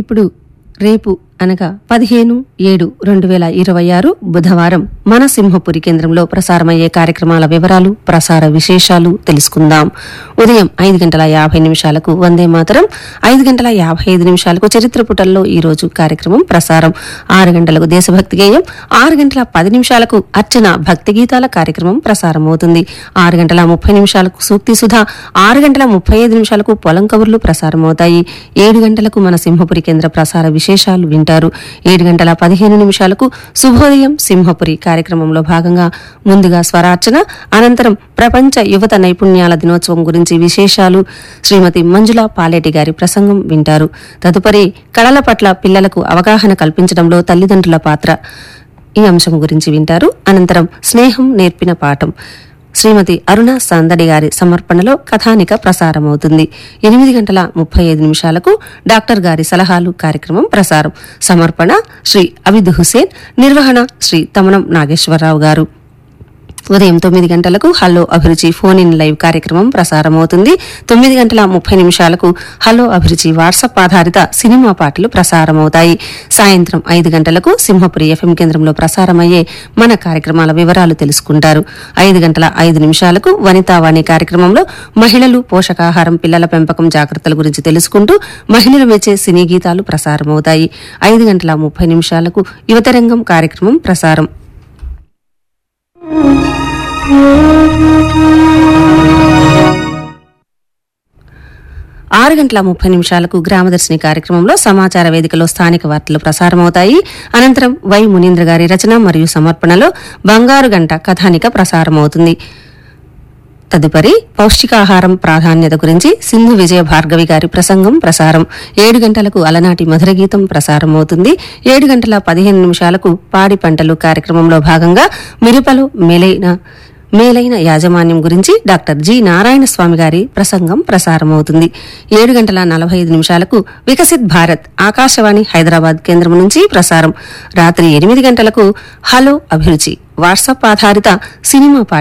ఇప్పుడు రేపు అనగా పదిహేను ఏడు రెండు వేల ఇరవై ఆరు బుధవారం మన సింహపురి కేంద్రంలో ప్రసారమయ్యే కార్యక్రమాల వివరాలు ప్రసార విశేషాలు తెలుసుకుందాం ఉదయం ఐదు గంటల యాభై నిమిషాలకు వందే మాతరం ఐదు గంటల యాభై ఐదు నిమిషాలకు చరిత్ర పుటల్లో ఈ రోజు కార్యక్రమం ప్రసారం ఆరు గంటలకు దేశభక్తి గేయం ఆరు గంటల పది నిమిషాలకు అర్చన భక్తి గీతాల కార్యక్రమం ప్రసారం అవుతుంది ఆరు గంటల ముప్పై నిమిషాలకు సూక్తి సుధా ఆరు గంటల ముప్పై ఐదు నిమిషాలకు పొలం కబుర్లు ప్రసారం అవుతాయి ఏడు గంటలకు మన సింహపురి కేంద్ర ప్రసార విశేషాలు వింటారు ఏడు గంటల పదిహేను నిమిషాలకు శుభోదయం సింహపురి కార్యక్రమంలో భాగంగా ముందుగా స్వరార్చన అనంతరం ప్రపంచ యువత నైపుణ్యాల దినోత్సవం గురించి విశేషాలు శ్రీమతి మంజుల పాలేటి గారి ప్రసంగం వింటారు తదుపరి కళల పట్ల పిల్లలకు అవగాహన కల్పించడంలో తల్లిదండ్రుల పాత్ర ఈ అంశం గురించి వింటారు అనంతరం స్నేహం నేర్పిన పాఠం శ్రీమతి అరుణ సాందడి గారి సమర్పణలో కథానిక ప్రసారమవుతుంది ఎనిమిది గంటల ముప్పై ఐదు నిమిషాలకు డాక్టర్ గారి సలహాలు కార్యక్రమం ప్రసారం సమర్పణ శ్రీ అవిద్ హుసేన్ నిర్వహణ శ్రీ తమనం నాగేశ్వరరావు గారు ఉదయం తొమ్మిది గంటలకు హలో అభిరుచి ఫోన్ ఇన్ లైవ్ కార్యక్రమం ప్రసారమవుతుంది తొమ్మిది గంటల ముప్పై నిమిషాలకు హలో అభిరుచి వాట్సాప్ ఆధారిత సినిమా పాటలు ప్రసారమవుతాయి సాయంత్రం ఐదు గంటలకు సింహపురి ఎఫ్ఎం కేంద్రంలో ప్రసారమయ్యే మన కార్యక్రమాల వివరాలు తెలుసుకుంటారు ఐదు గంటల ఐదు నిమిషాలకు వనితావాణి కార్యక్రమంలో మహిళలు పోషకాహారం పిల్లల పెంపకం జాగ్రత్తల గురించి తెలుసుకుంటూ మహిళలు మెచ్చే సినీ గీతాలు ప్రసారమవుతాయి ఐదు గంటల ముప్పై నిమిషాలకు యువతరంగం కార్యక్రమం ప్రసారం ఆరు గంటల ముప్పై నిమిషాలకు గ్రామదర్శిని కార్యక్రమంలో సమాచార వేదికలో స్థానిక వార్తలు ప్రసారమవుతాయి అనంతరం వై మునీంద్ర గారి రచన మరియు సమర్పణలో బంగారు గంట కథానిక ప్రసారమవుతుంది తదుపరి పౌష్టికాహారం ప్రాధాన్యత గురించి సింధు విజయ భార్గవి గారి ప్రసంగం ప్రసారం ఏడు గంటలకు అలనాటి మధుర గీతం ప్రసారం అవుతుంది ఏడు గంటల పదిహేను నిమిషాలకు పాడి పంటలు కార్యక్రమంలో భాగంగా మిరపలు మేలైన మేలైన యాజమాన్యం గురించి డాక్టర్ జి నారాయణ స్వామి గారి ప్రసంగం ప్రసారమవుతుంది ఏడు గంటల నలభై ఐదు నిమిషాలకు వికసిత్ భారత్ ఆకాశవాణి హైదరాబాద్ కేంద్రం నుంచి ప్రసారం రాత్రి ఎనిమిది గంటలకు హలో అభిరుచి వాట్సాప్ ఆధారిత సినిమా పాట